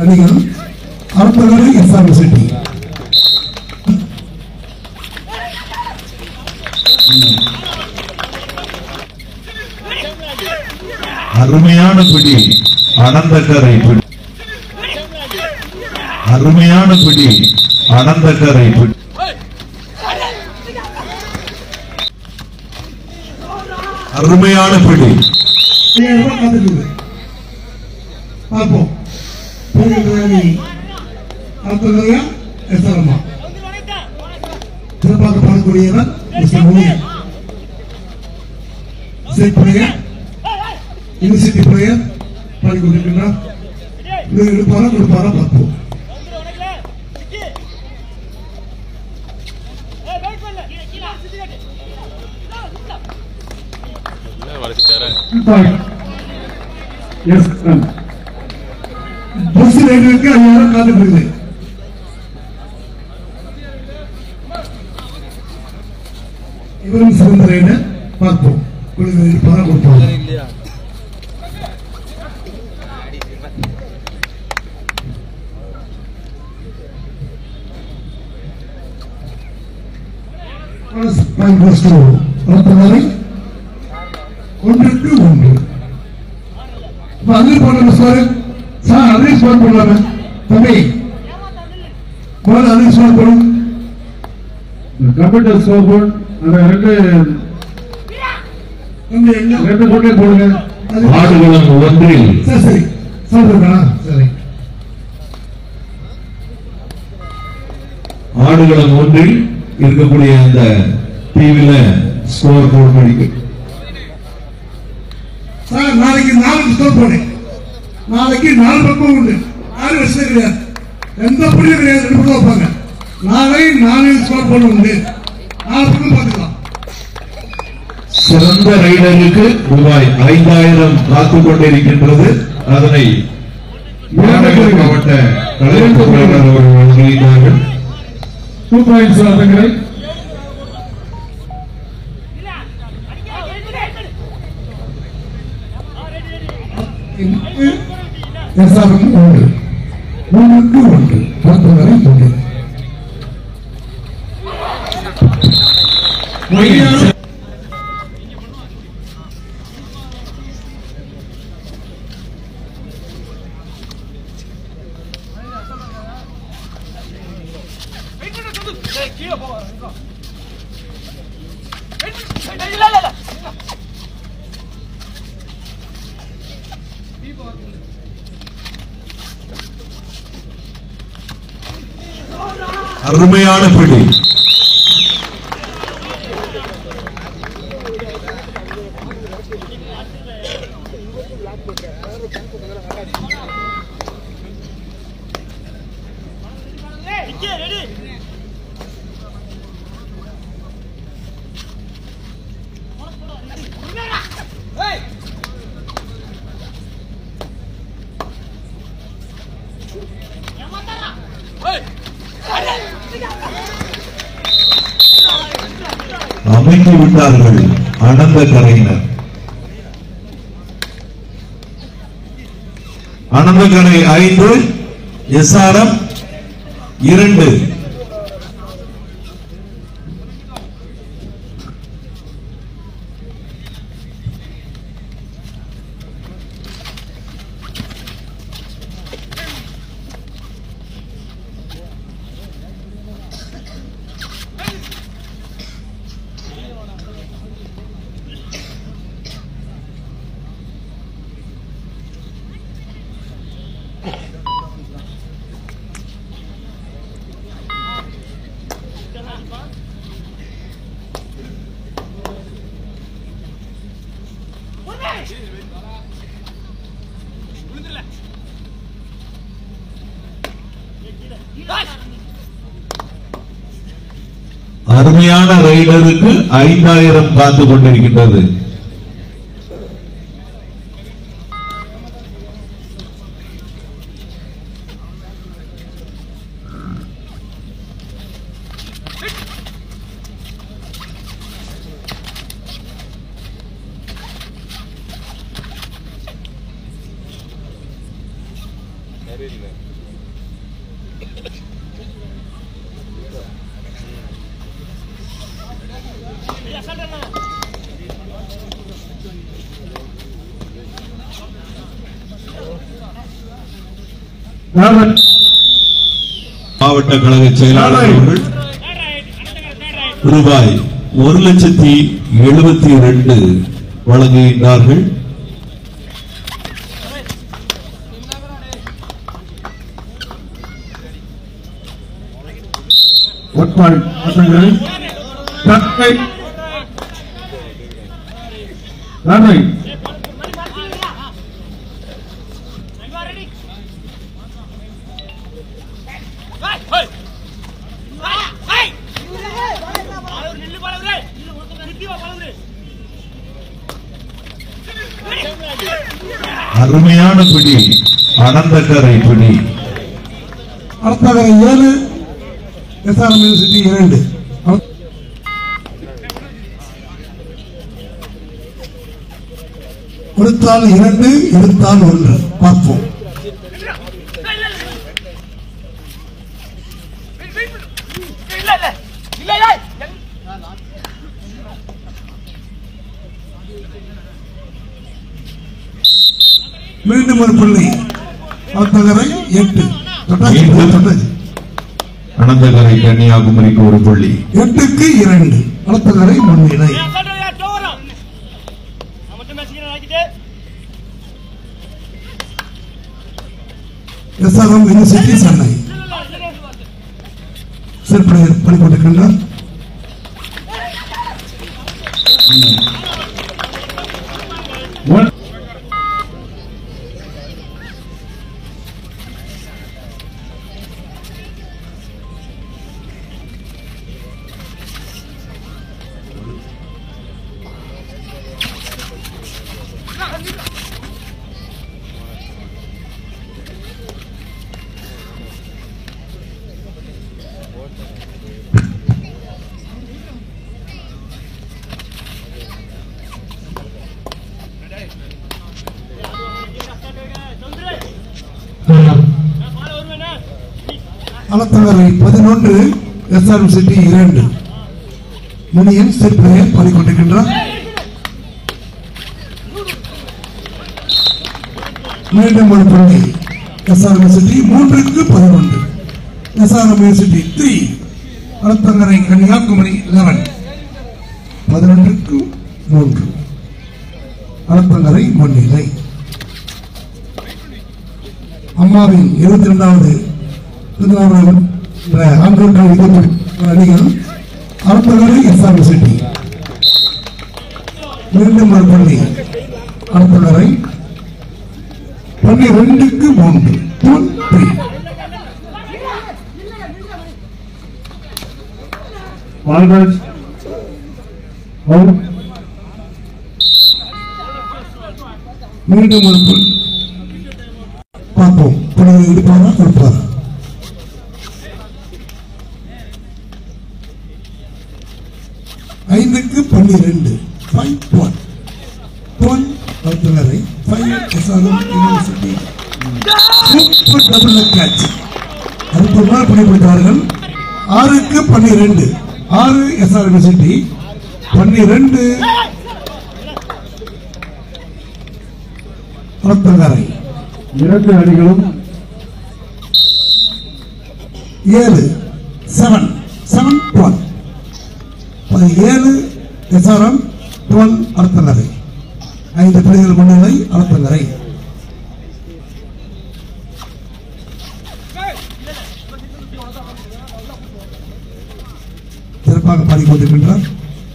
அணிகள் அடுத்தவரை SR city அருமையான பிடி அனந்தக்கரை பிடி அருமையான பிடி அனந்தக்கரை பிடி அருமையான பிடி ஐயாயிரம் ரூபாய் காத்துக்குது பார்ப்போம் பெரிய அணி அடுத்தவரை எஸ்ஆர் அம்மா சிறப்பாக பாடக்கூடியவர் mister Muniyan state player university player பாடிக்கொண்டிருக்கின்றார் இவர் எடுப்பாரா கொடுப்பாரா பார்ப்போம் எஸ் பஸ் ரைடருக்கு ஐயாயிரம் காத்துக்கிறது இவரும் சிறந்த ரைடர் பார்ப்போம் குழுவில் எடுப்பாரா கொடுப்பாரா பாயிண்ட் goes to அடுத்தவரை ஒன்றுக்கு ஒன்று இப்ப அதில் போடணும் சார் சார் அதையும் ஸ்கோர் பண்ணலாமே தம்பி முதல்ல அதையும் ஸ்கோர் பண்ணும் கம்ப்யூட்டர் ஸ்கோர் போர்ட் அந்த ரெண்டு தம்பி எங்க ரெண்டு கொண்டே போடுங்க அது- ஆடுகளம் ஒன்றில் சரி சரி சாப்பிடுறா சரி ஆடுகளம் ஒன்றில் இருக்கக்கூடிய அந்த டிவில ஸ்கோர் போர்டு படிக்கும் சார் நாளைக்கு நாலு ஸ்கோர் போனேன் நாளைக்கு நாலு பக்கம் உண்டு ஆறு வருஷம் கிடையாது எந்த புள்ளியும் கிடையாது ரெண்டு பக்கம் வைப்பாங்க நாளை நாலு ஸ்கோர் போட உண்டு நாலு பக்கம் பார்த்துக்கலாம் சிறந்த ரைடருக்கு ரூபாய் ஐந்தாயிரம் காத்துக் கொண்டிருக்கின்றது அதனை மாநகர் மாவட்ட கலைஞர் பொருளாளர் அவர்கள் வழங்குகிறார்கள் டூ பாயிண்ட்ஸ் ஆட்டங்களை எஸ்ஆர்எம் ஒன்று ஒன்றுக்கு ஒன்று அடுத்தவரை ஒன்று அருமையான பிடி அமைந்து விட்டார்கள் அனந்த கரையினர் அனந்தகரை ஐந்து எஸ்ஆர்எம் இரண்டு அருமையான ரைடருக்கு ஐந்தாயிரம் காத்து கொண்டிருக்கின்றது நிறைய ராமன் மாவட்ட கழக செயலாளர் அவர்கள் ரூபாய் ஒரு லட்சத்தி எழுபத்தி இரண்டு வழங்குகின்றார்கள் ஒன் பாயிண்ட் ஆட்டங்களை தக்கை ராமை அருமையான பிடி அனந்தக்கரை பிடி அடுத்ததாக ஏழு எஸ்ஆர்எம் யூனிவர்சிட்டி இரண்டு கொடுத்தால் இரண்டு எடுத்தால் ஒன்று பார்ப்போம் மீண்டும் ஒரு புள்ளி அடுத்தவரை எட்டு தொட்டாச்சு மீண்டும். தொட்டாச்சு அனந்தக்கரை கன்னியாகுமரிக்கு ஒரு புள்ளி எட்டுக்கு இரண்டு அடுத்தவரை முன்னிலை எஸ்ஆர்எம் யூனிவர்சிட்டி சென்னை சிறப்பு பணிக்கொண்டிருக்கின்றார் ஒன் அளத்தவரை பதினொன்று எஸ்ஆர்எம் சிட்டி இரண்டு முனியன் சிறப்பு பணிக்கொண்டிருக்கின்றார் மீண்டும் ஒரு புள்ளி எஸ்ஆர்எம் சிட்டி மூன்றுக்கு பதினொன்று SRM university three Alathankarai Kanyakumari eleven பதினொன்றுக்கு மூன்று அளத்தங்கரை முன்னிலை அம்மாவின் இருபத்தி இரண்டாவது திருநாவலர் என்ற ஆண்களுக்கான விதிப்படி அணிகள் அடுத்தவரை எஸ்ஆர் சிட்டி மீண்டும் ஒரு பள்ளி அடுத்தவரை பன்னிரெண்டுக்கு மூன்று ஒன் த்ரீ பால்ராஜ் அவுட் மீண்டும் ஒரு புள்ளி பார்ப்போம் புள்ளிகளை எடுப்பாரா கொடுப்பாரா ஐந்துக்கு பன்னிரெண்டு ஃபைவ் ஒன் ஒன் அடுத்தவரை five SRM university super double catch அற்புதமாக பணிபுரித்தார்கள் ஆறுக்கு பன்னிரெண்டு ஆறு எஸ்ஆர் யூனிவர்சிட்டி பன்னிரெண்டு குளத்தங்கரை இரண்டு அணிகளும் ஏழு செவன் செவன் டுவெல் ஏழு எஸ்ஆர்எம் டுவெல் அர்த்தங்கரை ஐந்து பிள்ளைகள் முன்னிலை அர்த்தங்கரை சிறப்பாக பாடிக்கொண்டிருக்கின்றார்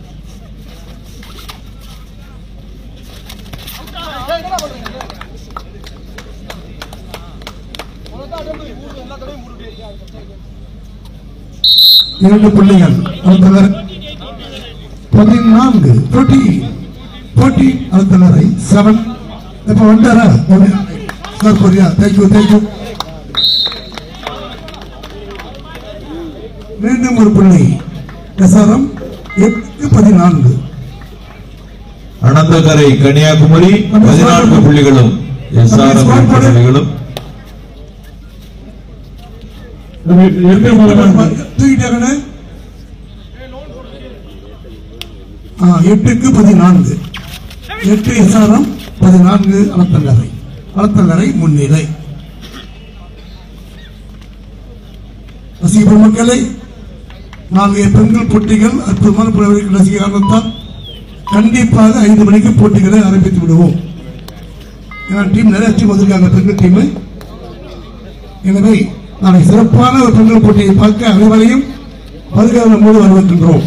இரண்டு பிள்ளைகள் அழுத்தனர் பதினான்கு போட்டி போட்டி அழுத்தனரை செவன் இப்ப வந்தாரா சார் கொரியா தேங்க்யூ தேங்க்யூ மீண்டும் ஒரு பிள்ளை எஸ்ஆர்எம் எட்டு பதினான்கு அனந்தகரை கன்னியாகுமரி பதினான்கு புள்ளிகளும் எஸ்ஆர்எம் புள்ளிகளும் நம்ம எட்டு முதல்ல தூக்கிட்டாங்கன்னு ஆ, எட்டுக்கு பதினான்கு எட்டு எஸ்ஆர்எம் பதினான்கு அளத்தங்கரை அளத்தங்கரை முன்னிலை ரசிக மக்களே நாளைய பெண்கள் போட்டிகள் அற்புதமான புலவர்கள் ரசிக காரணத்தால் கண்டிப்பாக ஐந்து மணிக்கு போட்டிகளை ஆரம்பித்து விடுவோம் ஏன்னா டீம் நிறைய டீம் வந்திருக்காங்க பெண்கள் டீம் எனவே நாளை சிறப்பான ஒரு பெண்கள் போட்டியை பார்க்க அனைவரையும் வருகிற மூடு வரவேற்கின்றோம்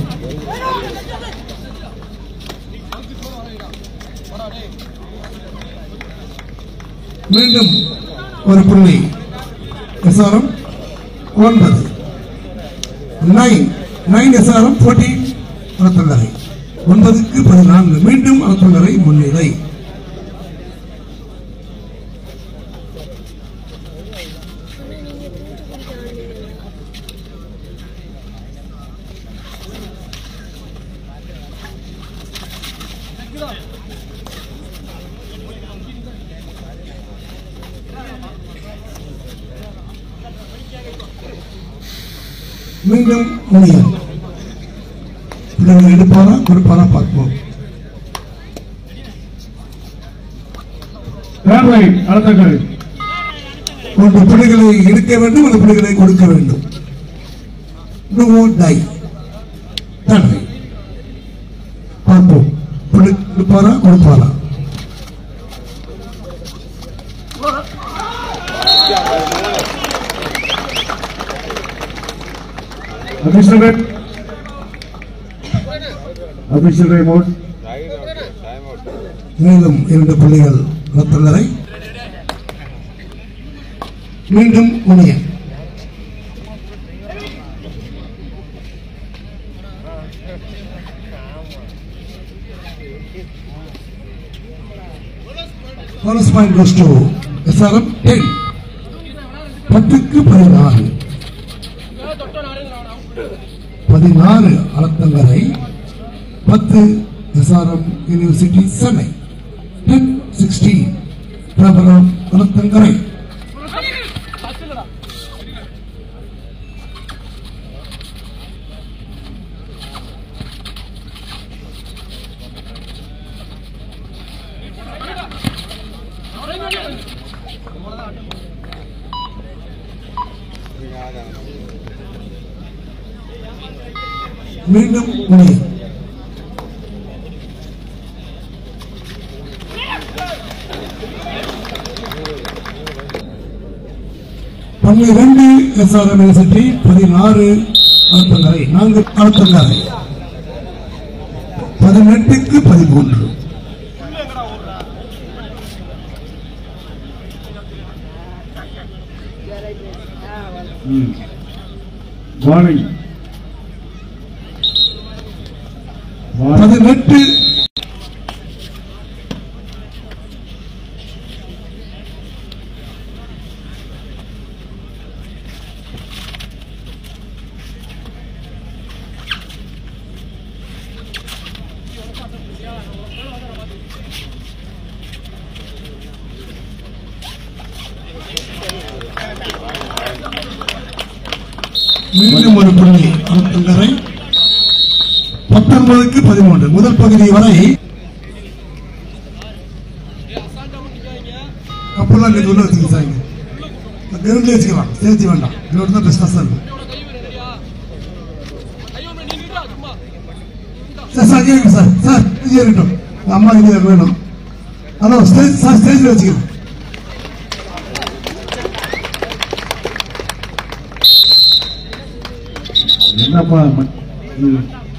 மீண்டும் ஒரு புள்ளி எஸ்ஆர்எம் ஒன்பது nine nine SRM fourteen Arathankarai ஒன்பதுக்கு பதினான்கு மீண்டும் அறத்தங்கரை முன்னிலை மீண்டும் முனியன் பிள்ளைகள் எடுப்பாரா கொடுப்பாரா பார்ப்போம் தேர்ட் ரைட் அறத்தக்கரை ஒன்று பிள்ளைகளை எடுக்க வேண்டும் அந்த பிள்ளைகளை கொடுக்க வேண்டும் Do or die. Third right. பார்ப்போம் பிள்ளை எடுப்பாரா கொடுப்பாரா official right official right mode மேலும் இரண்டு புள்ளிகள் ரத்தல்லரை மீண்டும் Muniyan bonus point goes to SRM 10 பத்துக்கு பதினாறு பதினாறு அளத்தங்கரை பத்து SRM university Chennai ten sixteen பிரபலம் அளத்தங்கரை மீண்டும் முனியன் பன்னிரண்டு எஸ்ஆர்எம் யூனிவர்சிட்டி பதினாறு அழுத்தங்கரை நான்கு அழுத்தங்கரை பதினெட்டுக்கு பதிமூன்று வார்னிங் பதினெட்டு மீண்டும் ஒரு புள்ளி அழுத்தங்கரை பத்தொன்பதுக்கு பதிமூன்று முதல் பகுதி வரை அப்பெல்லாம் நீங்க உள்ள வச்சுக்க சார் கிரவுண்ட்ல வச்சுக்கலாம் சேர்த்து வேண்டாம் கிரவுண்ட் தான் பெஸ்டா சார் இருக்கும் சார் சார் இங்கே இருங்க சார் சார் இங்கே இருக்கட்டும் அம்மா இங்கே வேணும் ஹலோ ஸ்டேஜ் சார் ஸ்டேஜில் வச்சுக்கலாம் என்னப்பா ம- இது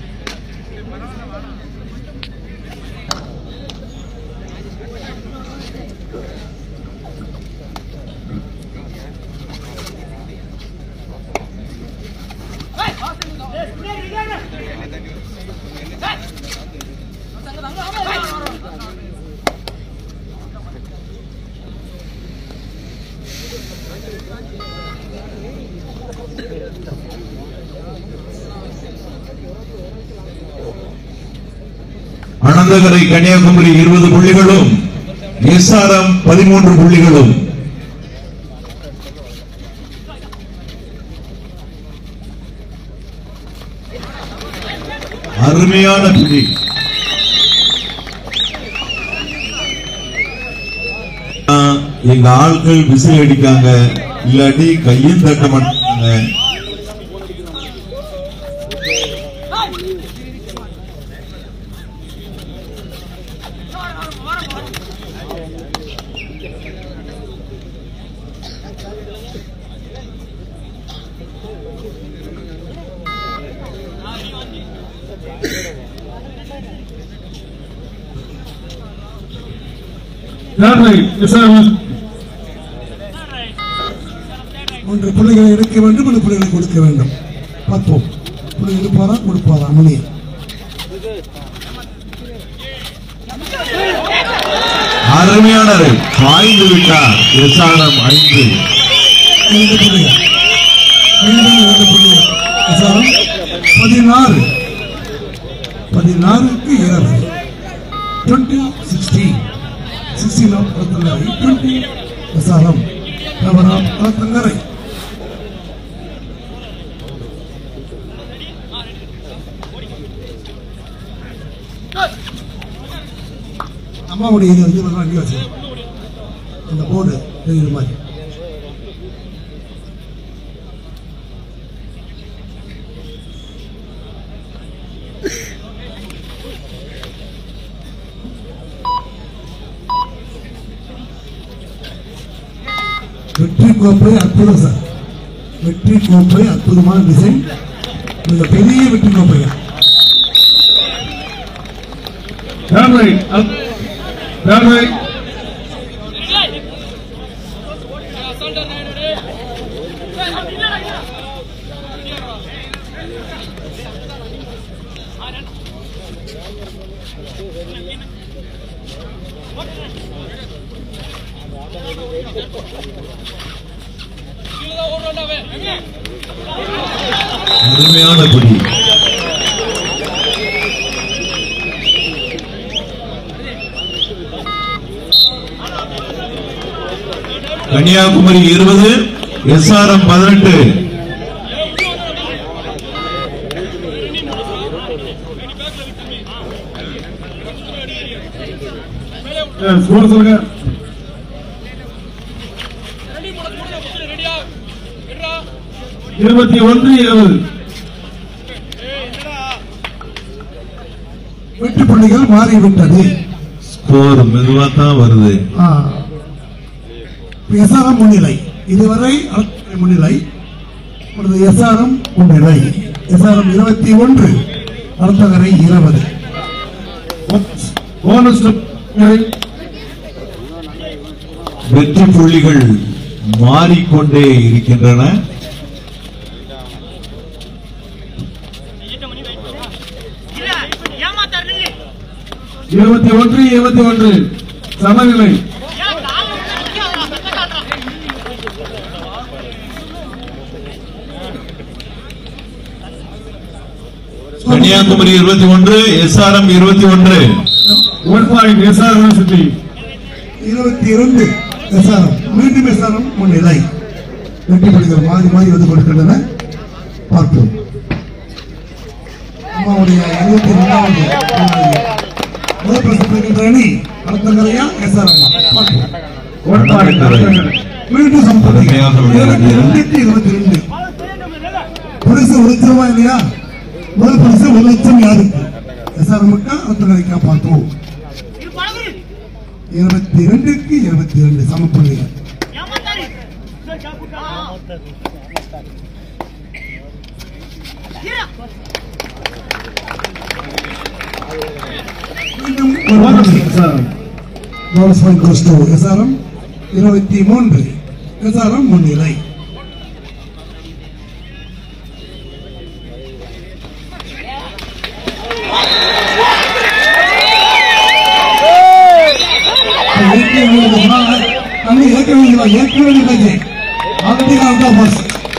அனந்தகரை கன்னியாகுமரி இருபது புள்ளிகளும் எஸ்ஆர்எம் பதிமூன்று புள்ளிகளும் அருமையான பிடி ஆ, எங்க ஆட்கள் விசில் அடிக்காங்க இல்லாட்டி கையும் தட்ட மாட்டாங்க Third right, SRM. மூன்று பிள்ளைகளை எடுக்க வேண்டும் அந்த பிள்ளைகளை கொடுக்க வேண்டும் பார்ப்போம் பிள்ளை எடுப்பாரா கொடுப்பாரா மணி அருமையான ரைட். பாய்ந்து விட்டார் எஸ்ஆர்எம் ஐந்து இரண்டு பிள்ளைகள் மீண்டும் இரண்டு பிள்ளைகள் விசாரம் பதினாறு பதினாறுக்கு இருபது twenty sixteen sixteen off Kulathankarai twenty விசாரம் கவர் ஆஃப் குளத்தங்கரை அம்மாவுடைய இது வந்து வரலாம் அங்கே வச்சு அந்த போர்டு தெரியுற மாதிரி வெற்றி கோப்பை அற்புதம் சார் வெற்றி கோப்பை அற்புதமான டிசைன் இந்த பெரிய வெற்றி கோப்பையா Third right, up. Third right, அருமையான பிடி கன்னியாகுமரி இருபது எஸ்ஆர்எம் பதினெட்டு uh, score சொல்லுங்க இருபத்தி ஒன்று இருபது வெற்றி புள்ளிகள் மாறிவிட்டது ஸ்கோர் மெதுவா தான் வருது எஸ்ஆர்எம் முன்னிலை இதுவரை அறக்கட்டளை முன்னிலை இப்பொழுது எஸ்ஆர்எம் முன்னிலை எஸ்ஆர்எம் இருபத்தி ஒன்று அறத்தகரை இருபது போனஸ் வெற்றி புள்ளிகள் மாறிக்கொண்டே இருக்கின்றன ஏமாத்தாரு நில்லு இருபத்தி ஒன்று இருபத்தி ஒன்று சமநிலை ஏன் நாலு நிக்காதடா பெத்த காட்டுறா கன்னியாகுமரி இருபத்தி ஒன்று எஸ்ஆர்எம் இருபத்தி ஒன்று ஒன் பாயிண்ட் எஸ்ஆர் யூனிவர்சிட்டி இருபத்தி இரண்டு எஸ்ஆர்எம் மீண்டும் எஸ்ஆர்எம் முன்னிலை வெற்றி புள்ளிகள் மாறி மாறி வந்து கொடுக்கின்றன பார்ப்போம் அம்மாவுடைய இருபத்தி இரண்டாவது முதல் பிரசப்படுகின்ற அணி அறத்தங்கரையா எஸ்ஆர்எம் பார்ப்போம் ஒன் பாயிண்ட் மீண்டும் சம்பளம் அருமையாக விளையாடியது. இருபத்தி ரெண்டுக்கு இருபத்தி ரெண்டு பரிசு ஒரு லட்சமா இல்லையா முதல் பரிசு ஒரு லட்சம் யாருக்கு எஸ்ஆர்எம்க்கா அறத்தங்கரைக்கா பார்ப்போம் இது பழகுது இருபத்தி ரெண்டுக்கு இருபத்தி ரெண்டு சமப்புள்ளிகள் ஏமாத்தாரு ஈரா மீண்டும் போனஸ் ஒரு sir bonus point goes to SRM இருபத்தி மூன்று எஸ்ஆர்எம் முன்னிலை அங்கே ஏற்க வேண்டியதா ஏற்க வேண்டியது ஆல்ரெடி நான் தான் பஸ்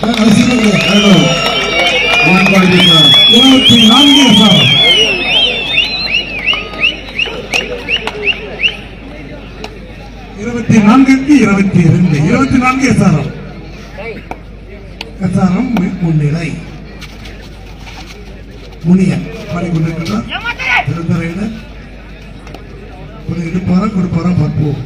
ஒன் பாயிண்ட் இருபத்தி நான்கு எஸ்ஆர்எம் இருபத்தி நான்குக்கு இருபத்தி இரண்டு இருபத்தி நான்கு எஸ்ஆர்எம் எஸ்ஆர்எம் முன்னிலை முனியன் பாடிக்கொண்டிருக்கிறார் ஏமாத்தாரு பெருந்தரையில ஒரு எடுப்பாரா கொடுப்பாரா பார்ப்போம்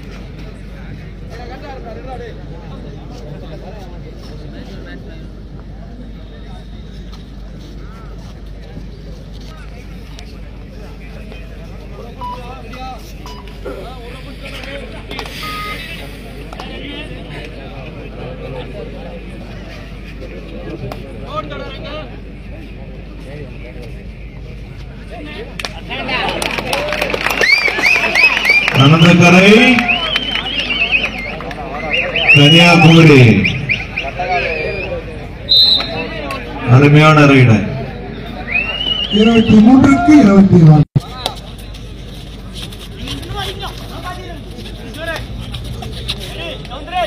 அனந்தக்கரை கன்னியாகுமரி அருமையான ரைடர் இருபத்தி மூன்றுக்கு இருபத்தி நாலு இன்னும் அடிக்கணும் ஈஸ்வரே ஏய் சௌந்தரே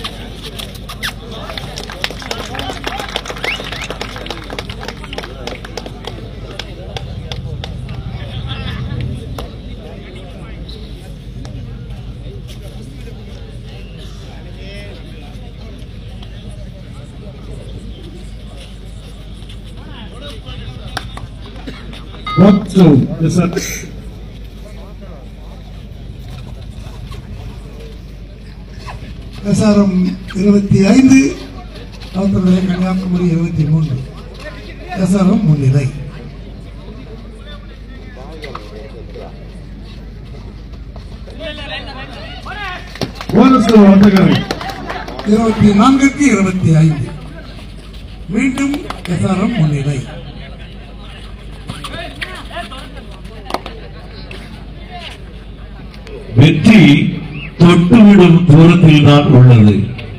One, two. Yes, sir. SRM இருபத்தி ஐந்து அவத்தலை கன்னியாகுமரி இருபத்தி மூன்று எஸ்ஆர்எம் முன்னிலை One, two. அந்தகரை இருபத்தி நான்குக்கு இருபத்தி ஐந்து மீண்டும் எஸ்ஆர்எம் முன்னிலை வெற்றி தொட்டுவிடும் தூரத்தில் தான் உள்ளது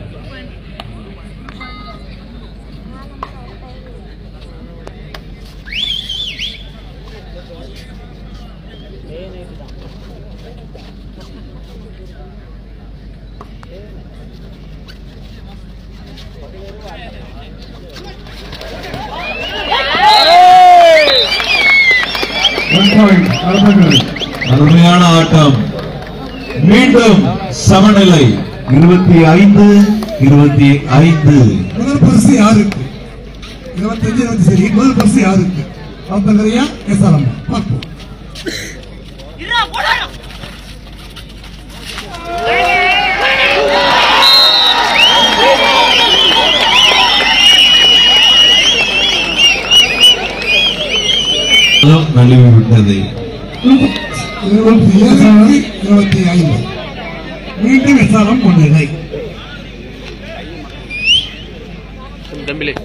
One point. அந்தகரை அருமையான ஆட்டம் மீண்டும் சமநிலை இருபத்தி ஐந்து இருபத்தி ஐந்து முதல் பரிசு யாருக்கு இருபத்தஞ்சு இருபத்தி சரி முதல் பரிசு யாருக்கு அவத்தங்கரையா எஸ்ஆர்எம் பார்ப்போம் இருடா போடா நழுவி விட்டது இருபத்தி ஏழுக்கு இருபத்தி ஐந்து மீண்டும் எஸ்ஆர்எம் முன்னிலை தம்பிலே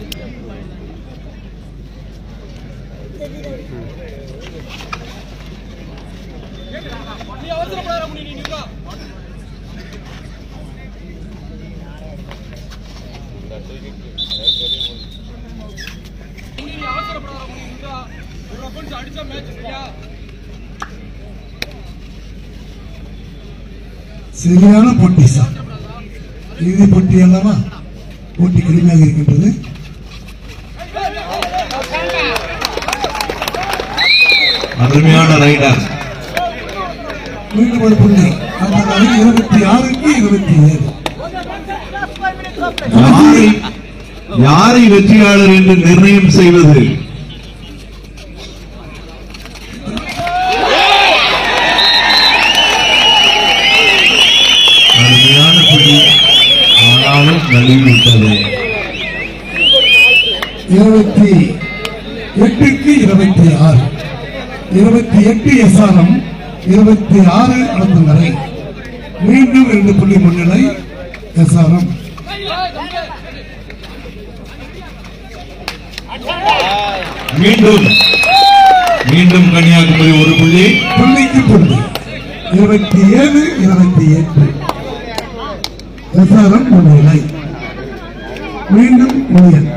சரியான போட்டி சார் இறுதி போட்டி அல்லவா போட்டி கடுமையாக இருக்கின்றது அருமையான ரைடர் மீண்டும் ஒரு புள்ளி அந்த நாளில் இருபத்தி ஆறுக்கு இருபத்தி ஏழு யாரை யாரை வெற்றியாளர் என்று நிர்ணயம் செய்வது அருமையான புள்ளி ஆனாலும் நழுவிவிட்டது இருபத்தி எட்டுக்கு இருபத்தி ஆறு இருபத்தி எட்டு எஸ்ஆர்எம் இருபத்தி ஆறு அழுத்தங்கரை மீண்டும் ரெண்டு புள்ளி முன்னிலை எஸ்ஆர்எம் மீண்டும் மீண்டும் கன்னியாகுமரி ஒரு புள்ளி புள்ளிக்கு புள்ளி இருபத்தி ஏழு இருபத்தி எட்டு எஸ்ஆர்எம் முன்னிலை மீண்டும் முனியன்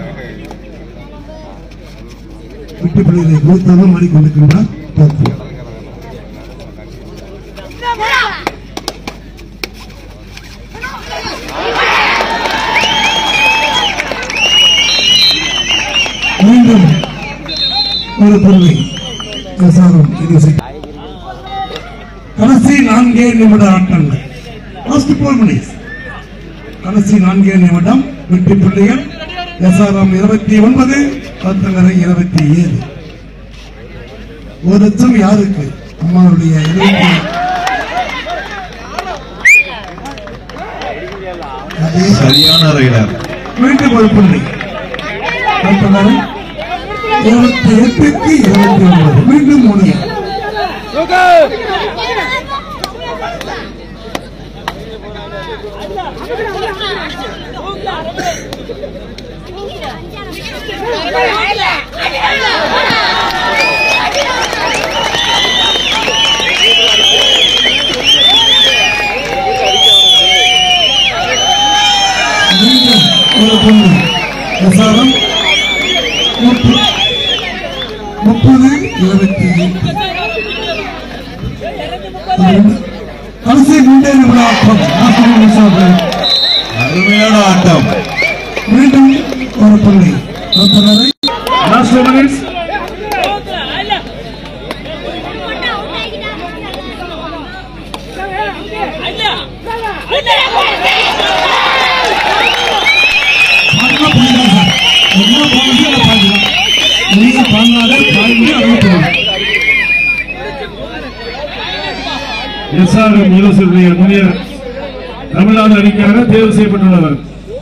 விட்டு புள்ளிகளை கொடுத்ததும் மாறிக்கொண்டிருக்கின்றார் பார்ப்போம் மீண்டும் ஒரு புள்ளி எஸ்ஆர்எம் இது செய்- கடைசி நான்கே நிமிட ஆட்டங்கள் லாஸ்ட் போர் மினிட்ஸ் கடைசி நான்கே நிமிடம் வெற்றி புள்ளிகள் எஸ்ஆர்எம் இருபத்தி ஒன்பது பத்தங்கரை இருபத்தி ஏழு ஒரு லட்சம் யாருக்கு அம்மாவுடைய இருபத்தி அதே சரியான ரைடர் மீண்டும் ஒரு புள்ளி அடுத்ததாக இருபத்தி எட்டுக்கு இருபத்தி ஒன்பது மீண்டும் மூணு மீண்டும் ஒரு புள்ளி பிரசாரம் முப்பது முப்பது இருபத்தி எட்டு கடைசி மூன்றே நிமிட ஆட்டம் நாற்பது நிமிஷம் அருமையான ஆட்டம் மீண்டும் ஒரு புள்ளி அடுத்ததாக Last two minutes. பாருங்க புரியுதா சார் என்ன பாலிசி அதை பாருங்க நீங்க பண்ணாலே பாருங்க அறுபத்தி எஸ்ஆர் யூனிவர்சிட்டியுடைய முனியர் தமிழ்நாடு அணிக்காக தேர்வு செய்யப்பட்டுள்ளவர்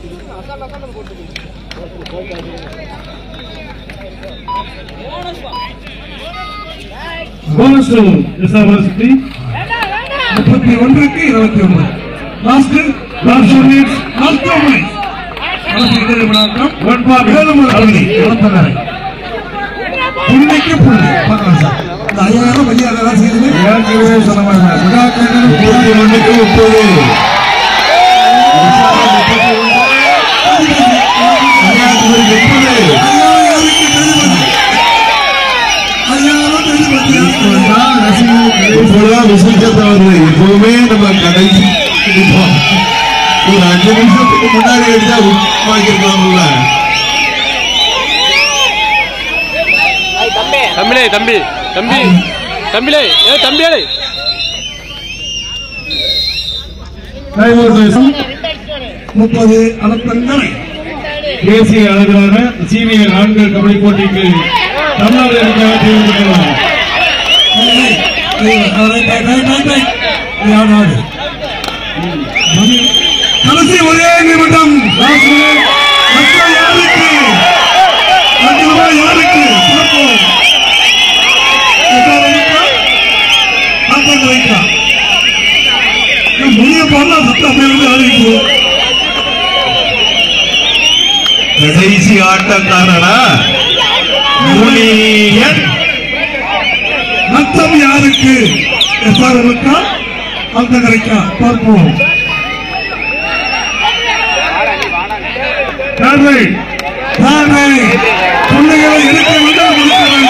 போனஸ் டு எஸ்ஆர் யூனிவர்சிட்டி முப்பத்தி ஒன்றுக்கு இருபத்தி ஒன்பது last last two minutes last minutes கடைசி இரண்டு நிமிட ஆட்டம் ஒன் பார் ஏழு முறை புள்ளி இருபத்தொன்னரை புள்ளிக்கு புள்ளி பார்க்கலாம் சார் இந்த ஐயாயிரம் வெளியாக தான் செய்யுது ஏற்கனவே சொன்ன மாதிரி தான். விழாக்கள் முப்பத்தி ஒண்ணுக்கு முப்பது கன்னியாகுமரி முப்பது இப்பொழுதுதான் விசில் வருது எப்பவுமே நம்ம கடைசி நிப்போம். ஒரு அஞ்சு நிமிஷத்துக்கு முன்னாடி எடுத்தா வாங்கிருக்கலாம்ல தம்பிலே தம்பி தம்பி தம்பிலே ஏ தம்பியாலே கைவசம் முப்பது அறுபத்தஞ்சரை தேசிய அளவிலான சீனியர் ஆண்கள் கபடி போட்டிக்கு தமிழ்நாடு அணிக்காக தேர்வு பெற்றுள்ளார் கடைசி ஒரே நிமிடம் மக்கள் யாருக்கு அஞ்சு ரூபாய் யாருக்கு பார்ப்போம். எட்டாவது நிமிடம். நாற்பது வைக்கலாம். இன்னும் முடிய போனா சத்தம் அப்படியே வந்து அறிவிக்கும் கடைசி ஆட்டக்காரனா முனியன் நத்தம் யாருக்கு எஸ்ஆர் இருக்கா அந்த கரைக்கா பார்ப்போம் தேர்ட் ரைட் தானே பிள்ளைகளை இருக்க வேண்டும் கொடுக்க வேண்டும்